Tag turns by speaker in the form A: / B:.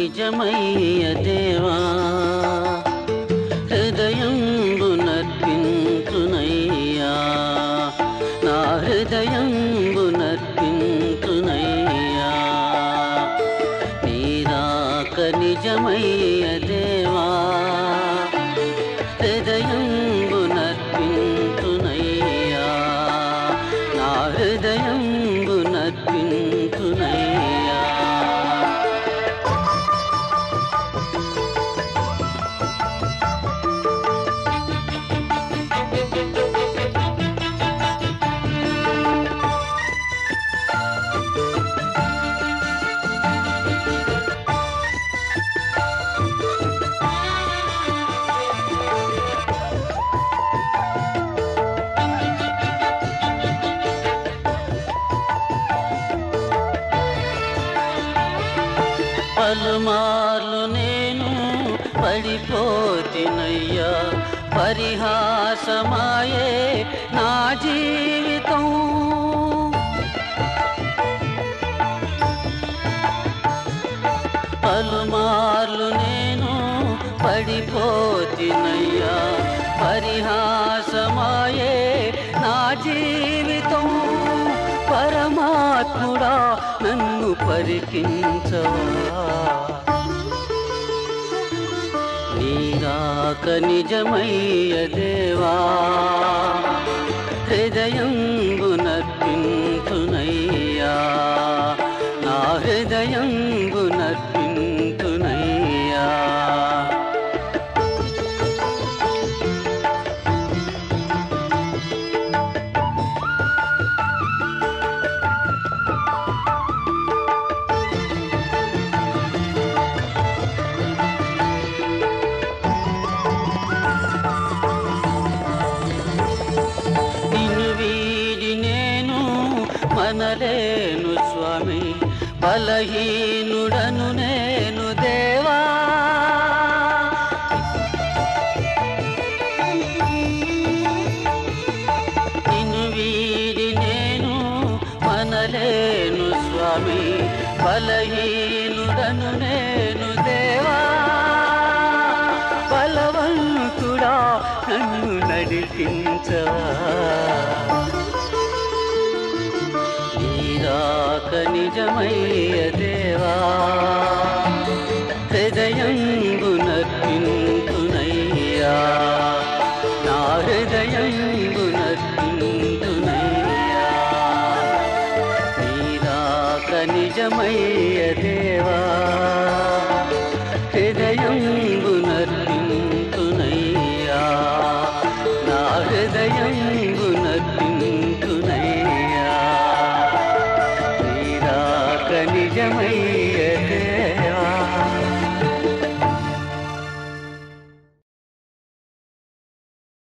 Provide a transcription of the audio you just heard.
A: నిజమయ్య దేవా హృదయంబు నర్పించునయ్యా నా హృదయంబు నర్పించునయ్యా నీరాక నిజమయ్య దేవా హృదయంబు నర్పించునయ్యా నా హృదయంబు నర్పించునయ్యా పలుమార్లు నేను పడిపోతినయ్యా పరిహాసమాయే నా జీవితం పలుమార్లు నేను పడిపోతినయ్యా పరిహాసమాయే నా జీవితం పరమాత్ముడా నన్ను పరికించవా నీరాక నిజమయ్య దేవా హృదయంబు నర్పింతునయ్యా నా హృదయంబు నర్పింతునయ్యా నిన్ను వీడి నేను మనలేను స్వామి బలహీనుడను నేను దేవా నిన్ను వీడి నేను మనలేను స్వామి బలహీనుడను నేను దేవా బలవంతుడా నన్ను నడిపించవా నీరాక నిజమయ్య దేవా హృదయంబు నర్పింతునయ్యా నా హృదయంబు నర్పింతునయ్యా నీరాక నిజమయ్య దేవా హృదయంబు నర్పింతునయ్యా నా హృదయంబు నర్పింతునయ్యా నీరాక నిజమయ్య